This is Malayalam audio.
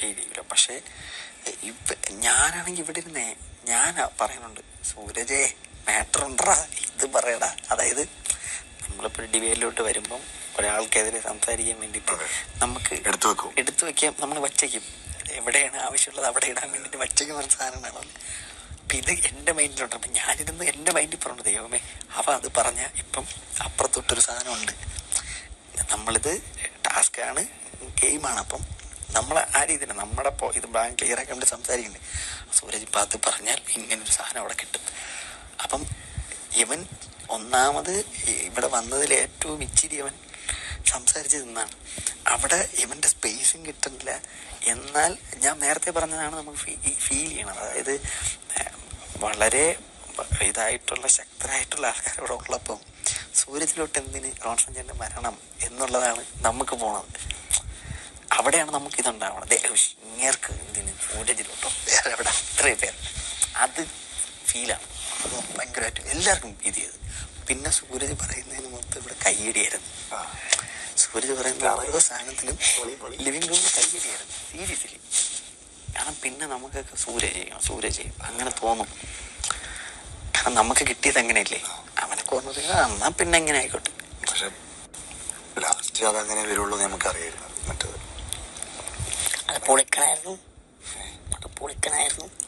ഫീൽ ചെയ്യില്ല പക്ഷേ ഇവ ഞാനാണെങ്കിൽ ഇവിടെ ഇരുന്നേ ഞാൻ പറയുന്നുണ്ട് സൂരജേ മാറ്റർ ഉണ്ടറാ ഇത് പറയടാ അതായത് നമ്മളിപ്പോൾ ഡിബേറ്റിലോട്ട് വരുമ്പം ഒരാൾക്കെതിരെ സംസാരിക്കാൻ വേണ്ടിയിട്ട് അതെ. നമുക്ക് എടുത്തു വെക്കും. എടുത്തു വെക്കാം നമ്മൾ വച്ചയ്ക്കും എവിടെയാണ് ആവശ്യമുള്ളത് അവിടെ ഇടാൻ വേണ്ടിയിട്ട് വച്ചയ്ക്കുന്ന ഒരു സാധനമാണ് അപ്പം ഇത് എൻ്റെ മൈൻഡിലുണ്ട് അപ്പം ഞാനിരുന്ന് എൻ്റെ മൈൻഡിൽ പറഞ്ഞു ദൈവമേ അവ അത് പറഞ്ഞ ഇപ്പം അപ്പുറത്തൊട്ടൊരു സാധനമുണ്ട് നമ്മളിത് ടാസ്ക്കാണ് ഗെയിമാണ് അപ്പം നമ്മൾ ആ രീതിയിൽ നമ്മുടെ ഇപ്പോൾ ഇത് ബ്ലാങ്ക് ക്ലിയർ ആക്കി നമ്മൾ സംസാരിക്കുന്നുണ്ട് സൂരജ് ഇപ്പം അത് പറഞ്ഞാൽ ഇങ്ങനൊരു സാധനം അവിടെ കിട്ടും അപ്പം ഇവൻ ഒന്നാമത് ഇവിടെ വന്നതിൽ ഏറ്റവും ഇച്ചിരി അവൻ സംസാരിച്ച് നിന്നാണ് അവിടെ ഇവന്റെ സ്പേസും കിട്ടുന്നില്ല എന്നാൽ ഞാൻ നേരത്തെ പറഞ്ഞതാണ് നമുക്ക് ഫീൽ ചെയ്യണത് അതായത് ഏഹ്, വളരെ ഇതായിട്ടുള്ള ശക്തരായിട്ടുള്ള ആൾക്കാരോട് ഉള്ളപ്പം സൂര്യത്തിലോട്ട് എന്തിന് കോൺസെൻട്രേറ്റ് വരണം എന്നുള്ളതാണ് നമുക്ക് പോണത് അവിടെയാണ് നമുക്ക് ഇതുണ്ടാവണം ദേ, ഉഷ്, ഇങ്ങേർക്ക് എന്തിന് സൂരജിലോട്ടോ വേറെ എവിടെ അത്രയും പേർ അത് ഫീലാണ് അത് ഭയങ്കരമായിട്ട് എല്ലാവർക്കും ഇത് ചെയ്ത് പിന്നെ സൂരജ് പറയുന്നതിന് മൊത്തം ഇവിടെ കയ്യടിയായിരുന്നു സൂരജ് പറയുന്ന ഓരോ സാധനത്തിലും ലിവിങ് റൂമിൽ കയ്യടിയായിരുന്നു സീരിയസ്ലി കാരണം പിന്നെ നമുക്കൊക്കെ സൂരജ് ചെയ്യണം സൂരജ് ചെയ്യും അങ്ങനെ തോന്നും കാരണം നമുക്ക് കിട്ടിയത് എങ്ങനെയല്ലേ അവനൊക്കെ ഓർമ്മ ആ എന്നാ പിന്നെ എങ്ങനെ ആയിക്കോട്ടെ പക്ഷെ ലാസ്റ്റ് അതങ്ങനെ വരുള്ളൂ എന്ന് നമുക്കറിയായിരുന്നു മറ്റത് അത് പൊളിക്കണായിരുന്നു അത് പൊളിക്കണായിരുന്നു